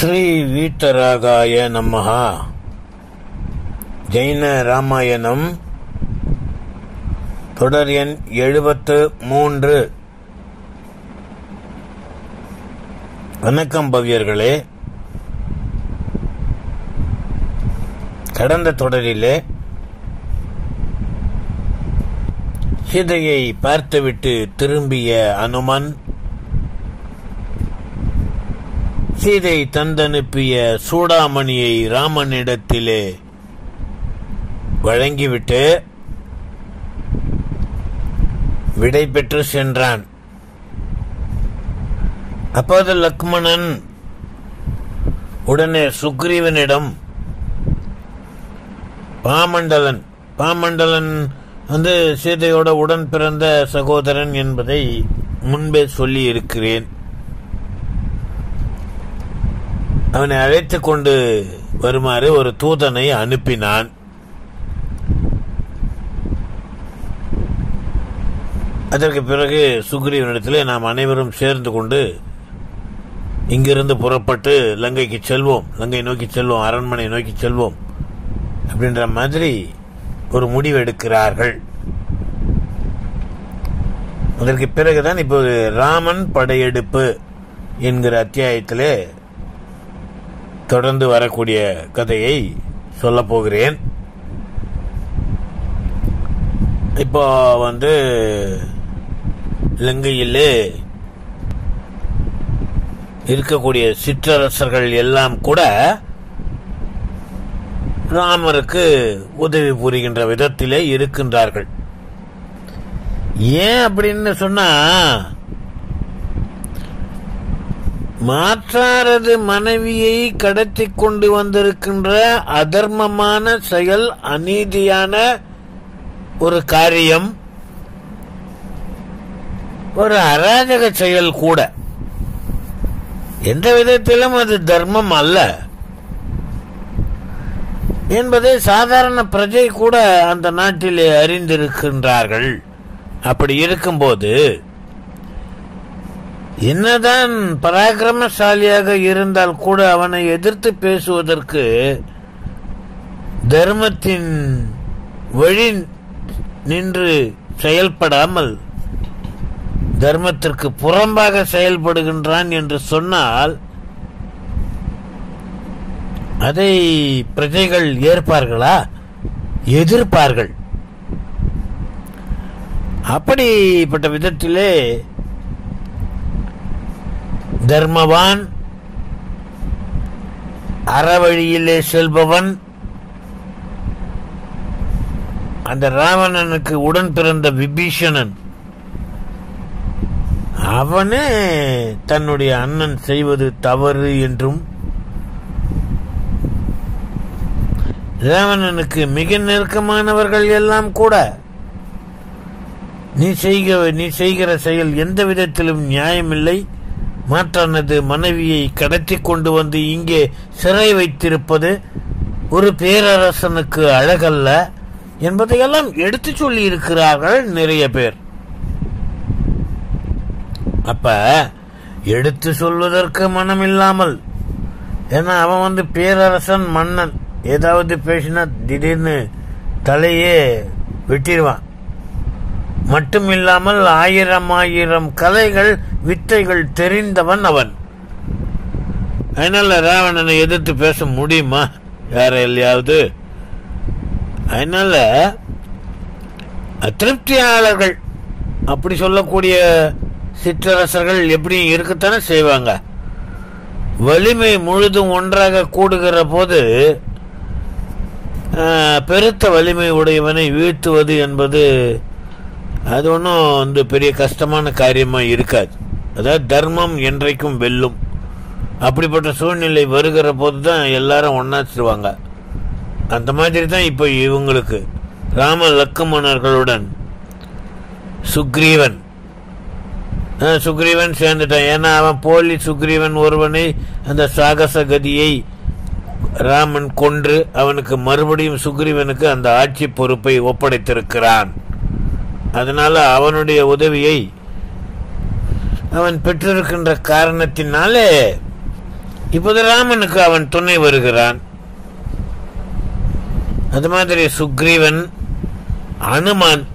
ஸ்ரீ வீத்தராகாய நமஹா ஜெயின ராமாயணம் தொடர் எண் எழுபத்து மூன்று வணக்கம் பவ்யர்களே கடந்த தொடரிலே சீதையை பார்த்துவிட்டு திரும்பிய அனுமன் சீதை தந்தனுப்பிய சூடாமணியை ராமனிடத்திலே வழங்கிவிட்டு விடை பெற்று சென்றான் அப்போது லக்மணன் உடனே சுக்ரீவனிடம் பாமண்டலன் பாமண்டலன் வந்து சீதையோட உடன் பிறந்த சகோதரன் என்பதை முன்பே சொல்லி இருக்கிறேன் அவனை அழைத்து கொண்டு வருமாறு ஒரு தூதனை அனுப்பினான் அதற்கு பிறகு சுக்ரீவனிடத்தில் நாம் அனைவரும் சேர்ந்து கொண்டு இங்கிருந்து புறப்பட்டு லங்கைக்கு செல்வோம் லங்கை நோக்கி செல்வோம் அரண்மனை நோக்கி செல்வோம் அப்படின்ற மாதிரி ஒரு முடிவு எடுக்கிறார்கள் அதற்கு பிறகுதான் இப்போது ராமன் படையெடுப்பு என்கிற அத்தியாயத்திலே தொடர்ந்து வரக்கூடிய கதையை சொல்ல போகிறேன் இப்போ வந்து இலங்கையிலே இருக்கக்கூடிய சிற்றரசர்கள் எல்லாம் கூட ராமருக்கு உதவி புரிகின்ற விதத்திலே இருக்கின்றார்கள் ஏன் அப்படின்னு சொன்னா மாற்றாரது மனைவியை கடத்தி கொண்டு வந்திருக்கின்ற அதர்மமான செயல் அநீதியான ஒரு காரியம் ஒரு அராஜக செயல் கூட எந்த விதத்திலும் அது தர்மம் அல்ல என்பதை சாதாரண பிரஜை கூட அந்த நாட்டிலே அறிந்திருக்கின்றார்கள் அப்படி இருக்கும்போது என்னதான் பராக்கிரமசாலியாக இருந்தால் கூட அவனை எதிர்த்து பேசுவதற்கு தர்மத்தின் வழி நின்று செயல்படாமல் தர்மத்திற்கு புறம்பாக செயல்படுகின்றான் என்று சொன்னால் அதை பிரஜைகள் ஏற்பார்களா எதிர்ப்பார்கள் அப்படிப்பட்ட விதத்திலே தர்மவான் அறவழியிலே செல்பவன் அந்த ராவணனுக்கு உடன் பிறந்த விபீஷணன் அவனே தன்னுடைய அண்ணன் செய்வது தவறு என்றும் ராவணனுக்கு மிக நெருக்கமானவர்கள் எல்லாம் கூட நீ செய்க நீ செய்கிற செயல் எந்த விதத்திலும் நியாயமில்லை மாற்றானது மனைவியை கடத்தி கொண்டு வந்து இங்கே சிறை வைத்திருப்பது ஒரு பேரரசனுக்கு அழகல்ல என்பதையெல்லாம் எடுத்து சொல்லி இருக்கிறார்கள் நிறைய பேர் அப்ப எடுத்து சொல்வதற்கு மனம் இல்லாமல் ஏன்னா அவன் வந்து பேரரசன் மன்னன் ஏதாவது பேசினா திடீர்னு தலையே வெட்டிடுவான் மட்டும் இல்லாமல் ஆயிரம் ஆயிரம் கலைகள் வித்தைகள் தெரிந்தவன் அவன் அதனால ராவணனை எதிர்த்து பேச முடியுமா யார இல்லையாவது அதனால அதிருப்தியாளர்கள் அப்படி சொல்லக்கூடிய சிற்றரசர்கள் எப்படி இருக்கத்தானே செய்வாங்க வலிமை முழுதும் ஒன்றாக கூடுகிற போது பெருத்த வலிமை உடையவனை வீழ்த்துவது என்பது அது ஒன்றும் வந்து பெரிய கஷ்டமான காரியமாக இருக்காது அதாவது தர்மம் என்றைக்கும் வெல்லும் அப்படிப்பட்ட சூழ்நிலை வருகிற போது தான் எல்லாரும் ஒன்னாச்சிருவாங்க அந்த மாதிரி தான் இப்போ இவங்களுக்கு ராம லக்குமணர்களுடன் சுக்ரீவன் சுக்ரீவன் சேர்ந்துட்டான் ஏன்னா அவன் போலி சுக்ரீவன் ஒருவனை அந்த சாகச கதியை ராமன் கொன்று அவனுக்கு மறுபடியும் சுக்ரீவனுக்கு அந்த ஆட்சி பொறுப்பை ஒப்படைத்திருக்கிறான் அதனால அவனுடைய உதவியை அவன் பெற்றிருக்கின்ற காரணத்தினாலே இப்போது ராமனுக்கு அவன் துணை வருகிறான் அது மாதிரி சுக்ரீவன் அனுமான்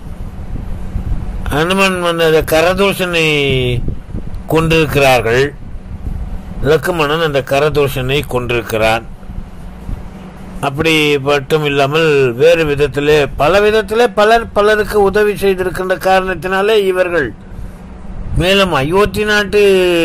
அனுமன் வந்து அந்த கரதூஷனை கொண்டிருக்கிறார்கள் லக்குமணன் அந்த கரதூஷனை கொண்டிருக்கிறான் அப்படி மட்டும் இல்லாமல் வேறு விதத்திலே பல விதத்திலே பலர் பலருக்கு உதவி செய்திருக்கின்ற காரணத்தினாலே இவர்கள் மேலும் அயோத்தி நாட்டு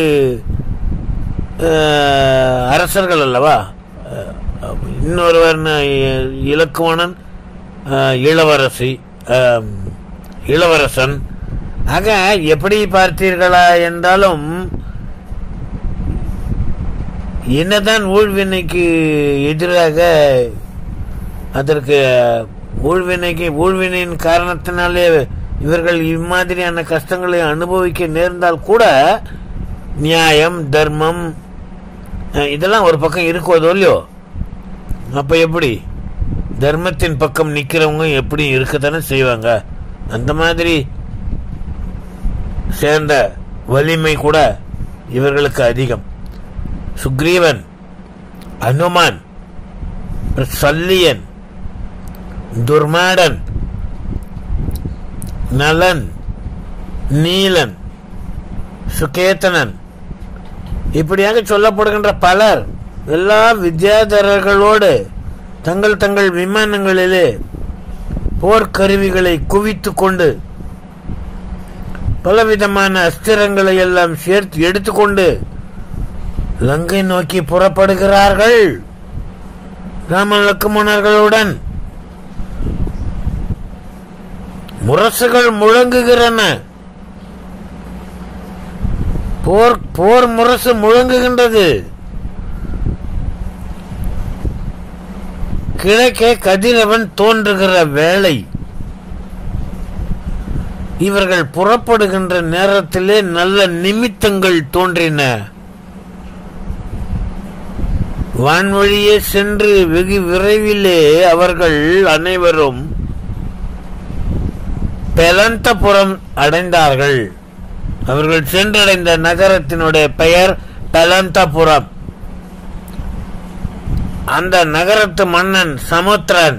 அஹ், அரசர்கள் அல்லவா அஹ், இன்னொருவர் ந- இலக்குவணன் அஹ், இளவரசி அஹ், இளவரசன் ஆக எப்படி பார்த்தீர்களா என்றாலும் என்னதான் ஊழ்வினைக்கு எதிராக அதற்கு ஊழ்வினைக்கு ஊழ்வினையின் காரணத்தினாலே இவர்கள் இம்மாதிரியான கஷ்டங்களை அனுபவிக்க நேர்ந்தால் கூட நியாயம் தர்மம் அஹ், இதெல்லாம் ஒரு பக்கம் இருக்குவதோ இல்லையோ அப்ப எப்படி தர்மத்தின் பக்கம் நிக்கிறவங்க எப்படி இருக்கத்தானே செய்வாங்க அந்த மாதிரி சேர்ந்த வலிமை கூட இவர்களுக்கு அதிகம் சுக்ரீவன் அனுமான் சல்லியன் துர்மாடன் நலன் நீலன் சுகேதனன் இப்படியாக சொல்லப்படுகின்ற பலர் எல்லா வித்யாதரர்களோடு தங்கள் தங்கள் விமானங்களிலே போர்க்கருவிகளை குவித்துக் கொண்டு பலவிதமான அஸ்திரங்களை எல்லாம் சேர்த்து எடுத்துக்கொண்டு லங்கை நோக்கி புறப்படுகிறார்கள் ராம லக்குமணர்களுடன் முரசுகள் முழங்குகிறன போர் போர் முரசு முழங்குகின்றது கிழக்கே கதிரவன் தோன்றுகிற வேளை இவர்கள் புறப்படுகின்ற நேரத்திலே நல்ல நிமித்தங்கள் தோன்றின வான்வழியே சென்று வெகு விரைவிலே அவர்கள் அனைவரும் பெலந்தபுரம் அடைந்தார்கள் அவர்கள் சென்றடைந்த நகரத்தினுடைய பெயர் பெலந்தபுரம் அந்த நகரத்து மன்னன் சமுத்திரன்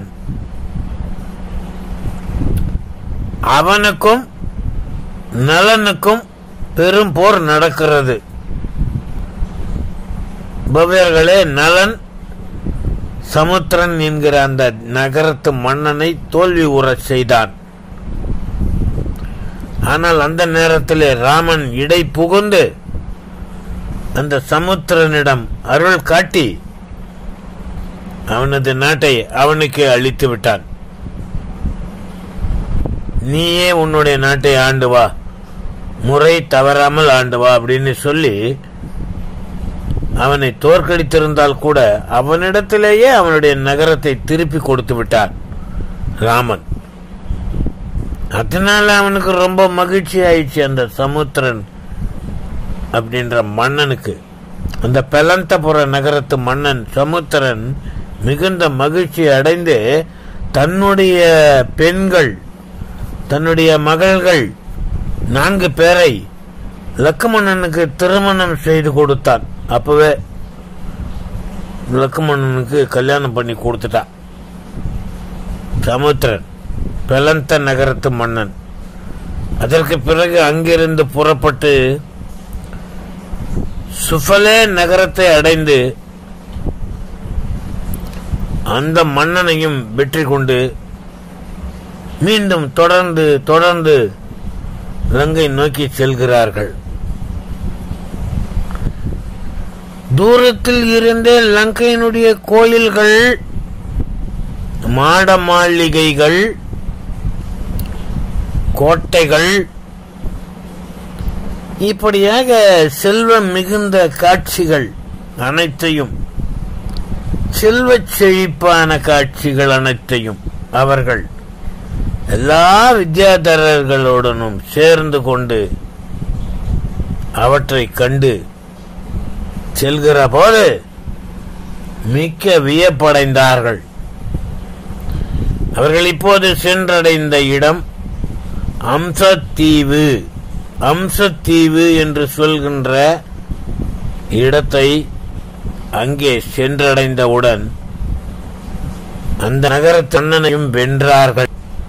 அவனுக்கும் நலனுக்கும் பெரும் போர் நடக்கிறது பவ்யர்களே நலன் சமுத்திரன் என்கிற அந்த நகரத்து மன்னனை தோல்வி உறச் செய்தான் ஆனால் அந்த நேரத்திலே ராமன் இடை புகுந்து அந்த சமுத்திரனிடம் அருள் காட்டி அவனது நாட்டை அவனுக்கு அளித்து விட்டான் நீயே உன்னுடைய நாட்டை ஆண்டு வா முறை தவறாமல் ஆண்டு வா அப்படின்னு சொல்லி அவனை தோற்கடித்திருந்தால் கூட அவனிடத்திலேயே அவனுடைய நகரத்தை திருப்பி கொடுத்து விட்டான் ராமன் அதனால அவனுக்கு ரொம்ப மகிழ்ச்சி ஆயிடுச்சு அந்த சமுத்திரன் அப்படின்ற மன்னனுக்கு அந்த பெலந்தபுர நகரத்து மன்னன் சமுத்திரன் மிகுந்த மகிழ்ச்சி அடைந்து தன்னுடைய பெண்கள் தன்னுடைய மகள்கள் நான்கு பேரை லக்குமணனுக்கு திருமணம் செய்து கொடுத்தான் அப்பவே லக்குமணனுக்கு கல்யாணம் பண்ணி கொடுத்துட்டான் சமுத்திரன் பெலந்த நகரத்து மன்னன் அதற்கு பிறகு அங்கிருந்து புறப்பட்டு சுஃபலே நகரத்தை அடைந்து அந்த மன்னனையும் வெற்றி கொண்டு மீண்டும் தொடர்ந்து தொடர்ந்து லங்கை நோக்கி செல்கிறார்கள் தூரத்தில் இருந்தே லங்கையினுடைய கோயில்கள் மாட மாளிகைகள் கோட்டைகள் இப்படியாக செல்வம் மிகுந்த காட்சிகள் அனைத்தையும் செல்வச் செழிப்பான காட்சிகள் அனைத்தையும் அவர்கள் எல்லா வித்யாதரர்களுடனும் சேர்ந்து கொண்டு அவற்றை கண்டு செல்கிற போது மிக்க வியப்படைந்தார்கள் அவர்கள் இப்போது சென்றடைந்த இடம் அம்சத்தீவு அம்சத்தீவு என்று சொல்கின்ற இடத்தை அங்கே சென்றடைந்தவுடன் அந்த நகரத்து மன்னனையும் வென்றார்கள்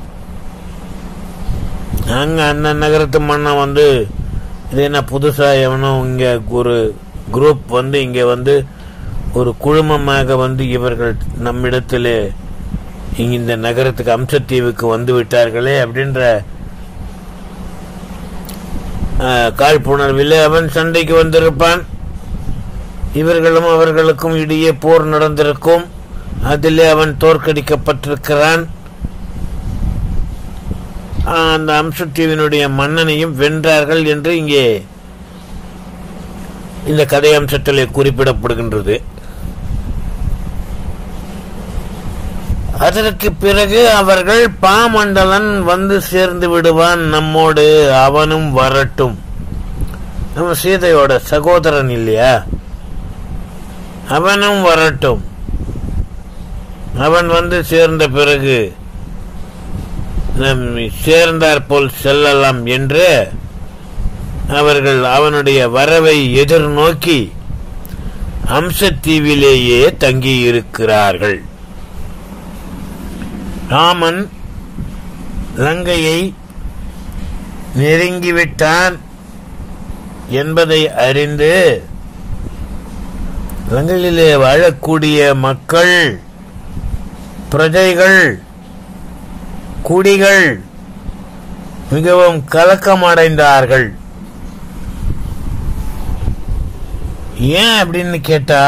அங்க அந்த நகரத்து மன்னன் வந்து இது என்ன புதுசா எவனும் இங்க ஒரு குரூப் வந்து இங்க வந்து ஒரு குழுமமாக வந்து இவர்கள் நம்மிடத்திலே இங்க இந்த நகரத்துக்கு அம்சத்தீவுக்கு வந்து விட்டார்களே அப்படின்ற ஆஹ், காழ்ப்புணர்வில் அவன் சண்டைக்கு வந்திருப்பான் இவர்களும் அவர்களுக்கும் இடையே போர் நடந்திருக்கும் அதிலே அவன் தோற்கடிக்கப்பட்டிருக்கிறான் ஆஹ், அந்த அம்சத்தீவினுடைய மன்னனையும் வென்றார்கள் என்று இங்கே இந்த கதை அம்சத்திலே குறிப்பிடப்படுகின்றது அதற்கு பிறகு அவர்கள் பாமண்டலன் வந்து சேர்ந்து விடுவான் நம்மோடு அவனும் வரட்டும் நம்ம சீதையோட சகோதரன் இல்லையா அவனும் வரட்டும் அவன் வந்து சேர்ந்த பிறகு நம் சேர்ந்தார் போல் செல்லலாம் என்று அவர்கள் அவனுடைய வரவை எதிர்நோக்கி அம்சத்தீவிலேயே தங்கியிருக்கிறார்கள் ராமன் லங்கையை நெருங்கிவிட்டான் என்பதை அறிந்து லங்கையிலே வாழக்கூடிய மக்கள் பிரஜைகள் குடிகள் மிகவும் கலக்கமடைந்தார்கள் ஏன் அப்படின்னு கேட்டா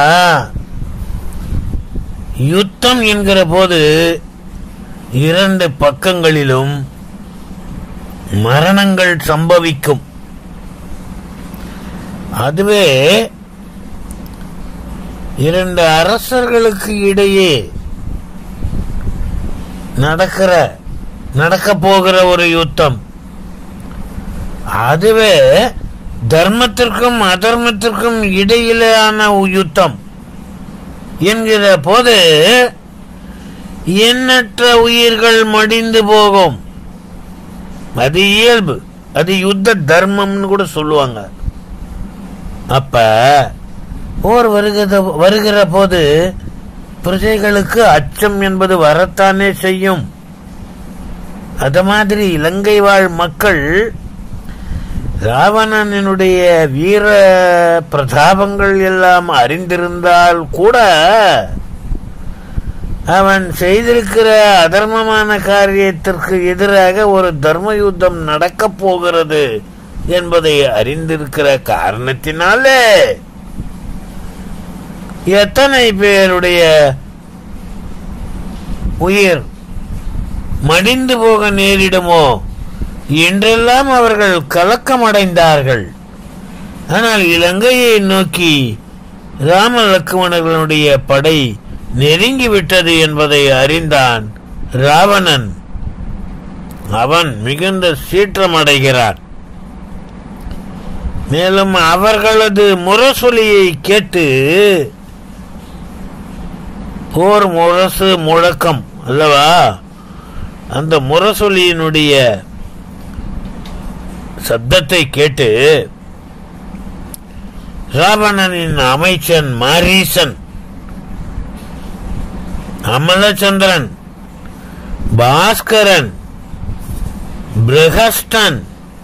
யுத்தம் என்கிற போது இரண்டு பக்கங்களிலும் மரணங்கள் சம்பவிக்கும் அதுவே இரண்டு அரசர்களுக்கு இடையே நடக்கிற நடக்க போகிற ஒரு யுத்தம் அதுவே தர்மத்திற்கும் அதர்மத்திற்கும் இடையிலான யுத்தம் என்கிற போது எண்ணற்ற உயிர்கள் மடிந்து போகும் அது இயல்பு அது யுத்த தர்மம்னு கூட சொல்லுவாங்க அப்ப போர் வருகிற வருகிற போது பிரஜைகளுக்கு அச்சம் என்பது வரத்தானே செய்யும் அது மாதிரி இலங்கை வாழ் மக்கள் ராவணனுடைய வீர பிரதாபங்கள் எல்லாம் அறிந்திருந்தால் கூட அவன் செய்திருக்கிற அதர்மமான காரியத்திற்கு எதிராக ஒரு தர்ம யுத்தம் நடக்கப் போகிறது என்பதை அறிந்திருக்கிற காரணத்தினாலே எத்தனை பேருடைய உயிர் மடிந்து போக நேரிடுமோ என்றெல்லாம் அவர்கள் கலக்கமடைந்தார்கள் ஆனால் இலங்கையை நோக்கி ராம லக்குமணர்களுடைய படை நெருங்கி விட்டது என்பதை அறிந்தான் ராவணன் அவன் மிகுந்த சீற்றமடைகிறான் மேலும் அவர்களது முரசொலியை கேட்டு போர் முரசு முழக்கம் அல்லவா அந்த முரசொலியினுடைய சப்தத்தை கேட்டு ராவணனின் அமைச்சன் மாரீசன் அமலச்சந்திரன் பாஸ்கரன் பிரகஸ்டன்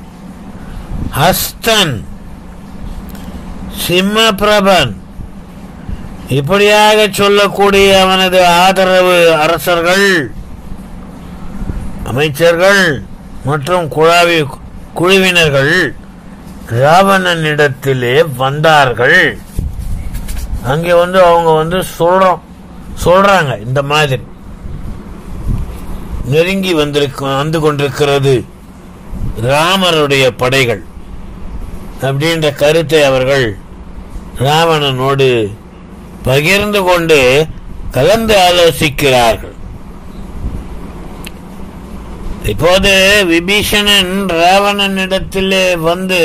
ஹஸ்தன் சிம்மபிரபன் இப்படியாக சொல்லக்கூடிய அவனது ஆதரவு அரசர்கள் அமைச்சர்கள் மற்றும் குழாவி குழுவினர்கள் ராவணனிடத்திலே வந்தார்கள் அங்கே வந்து அவங்க வந்து சொல்றோம் சொல்றாங்க இந்த மாதிரி நெருங்கி வந்திருக்கும் வந்து கொண்டிருக்கிறது ராமருடைய படைகள் அப்படின்ற கருத்தை அவர்கள் ராவணனோடு பகிர்ந்து கொண்டு கலந்து ஆலோசிக்கிறார்கள் இப்போது விபீஷணன் ராவணனிடத்திலே வந்து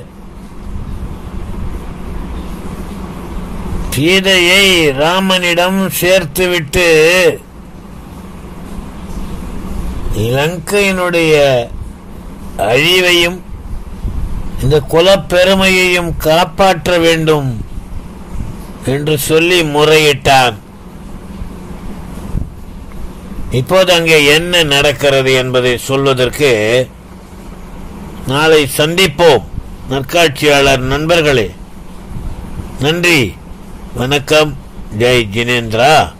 சீதையை ராமனிடம் சேர்த்துவிட்டு இலங்கையினுடைய அழிவையும் இந்த குலப்பெருமையையும் காப்பாற்ற வேண்டும் என்று சொல்லி முறையிட்டான் இப்போது அங்கே என்ன நடக்கிறது என்பதை சொல்வதற்கு நாளை சந்திப்போம் நற்காட்சியாளர் நண்பர்களே நன்றி வணக்கம் ஜெய் ஜினேந்திரா